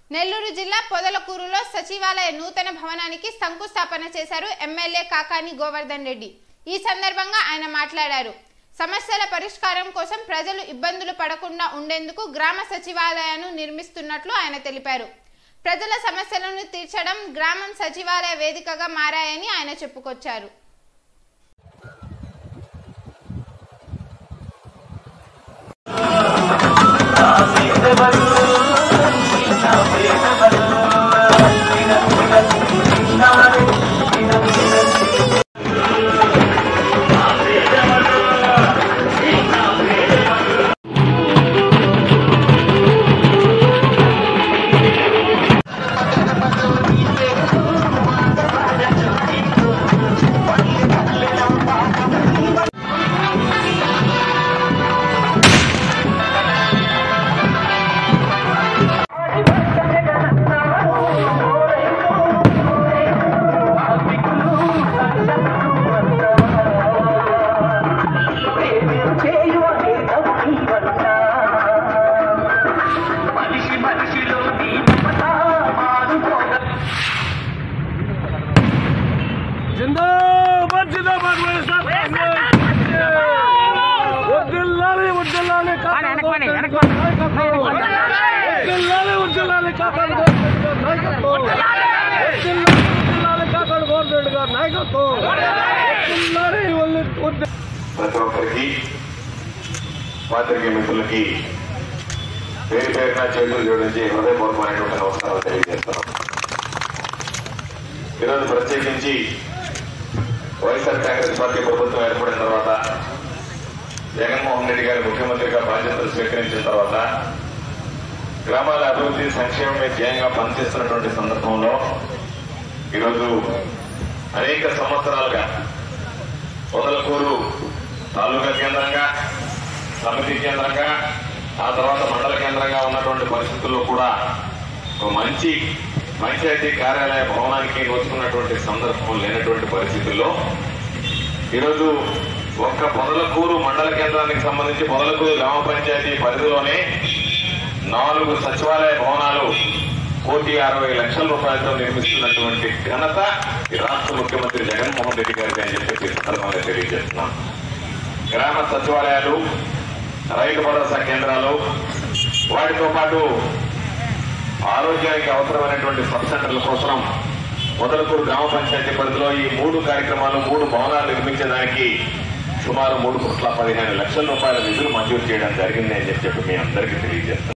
నెల్లూరు జిల్లా పొదలకూరులో సచివాలయ నూతన భవనానికి శంకుస్థాపన చేశారు ఎమ్మెల్యే కాకాని గోవర్ధన్ రెడ్డి ఈ సందర్భంగా ఆయన మాట్లాడారు సమస్యల పరిష్కారం కోసం ప్రజలు ఇబ్బందులు పడకుండా ఉండేందుకు గ్రామ సచివాలయాన్ని నిర్మిస్తున్నట్లు ఆయన తెలిపారు ప్రజల సమస్యలను తీర్చడం గ్రామం సచివాలయ వేదికగా మారాయని ఆయన చెప్పుకొచ్చారు మనిషి మనిషిలో నీ మమత మారుపోగ జిందాబాద్ జిందాబాద్ వైఎస్ఆర్ కాంగ్రెస్ వర్ధిల్లాలి వర్ధిల్లాలి కాకాని వర్ధిల్లాలి వర్ధిల్లాలి కాకాని నాయకత్వం వర్ధిల్లాలి కాకాని గవర్నమెంట్ గారి నాయకత్వం వర్ధిల్లాలి వర్ధి- ప్రతి ఒక్కరికి పాత్రికేయ మిత్రులకి పేరు పేరున చేతులు జోడించి హృదయపూర్వకమైనటువంటి నమస్కారాలు తెలియజేస్తున్నాం ఈరోజు ప్రత్యేకించి వైఎస్ఆర్ కాంగ్రెస్ పార్టీ ప్రభుత్వం ఏర్పడిన తర్వాత జగన్మోహన్ రెడ్డి గారు ముఖ్యమంత్రిగా బాధ్యతలు స్వీకరించిన తర్వాత గ్రామాల అభివృద్ధి సంక్షేమమే ధ్యేయంగా పనిచేస్తున్నటువంటి సందర్భంలో ఈరోజు అనేక సంవత్సరాలుగా పొదలకూరు తాలూకా కేంద్రంగా సమితి కేంద్రంగా ఆ తర్వాత మండల కేంద్రంగా ఉన్నటువంటి పరిస్థితుల్లో కూడా ఒక మంచి పంచాయతీ కార్యాలయ భవనానికి వచ్చుకున్నటువంటి సందర్భం లేనటువంటి పరిస్థితుల్లో ఈరోజు ఒక్క పొదలకూరు మండల కేంద్రానికి సంబంధించి పొదలకూరు గ్రామ పంచాయతీ పరిధిలోనే నాలుగు సచివాలయ భవనాలు కోటి అరవై లక్షల రూపాయలతో నిర్మిస్తున్నటువంటి ఘనత ఈ రాష్ట్ర ముఖ్యమంత్రి జగన్మోహన్ రెడ్డి గారికి అని చెప్పి ఈ సందర్భంగా తెలియజేస్తున్నాం గ్రామ సచివాలయాలు రైతు భరోసా కేంద్రాలు వాటితో పాటు ఆరోగ్యానికి అవసరమైనటువంటి సబ్ సెంటర్ల కోసం మొదలకూరు గ్రామ పంచాయతీ పరిధిలో ఈ మూడు కార్యక్రమాలు మూడు భవనాలు నిర్మించడానికి సుమారు మూడు కోట్ల పదిహేను లక్షల రూపాయల నిధులు మంజూరు చేయడం జరిగింది అని చెప్పి మీ అందరికీ తెలియజేస్తున్నాం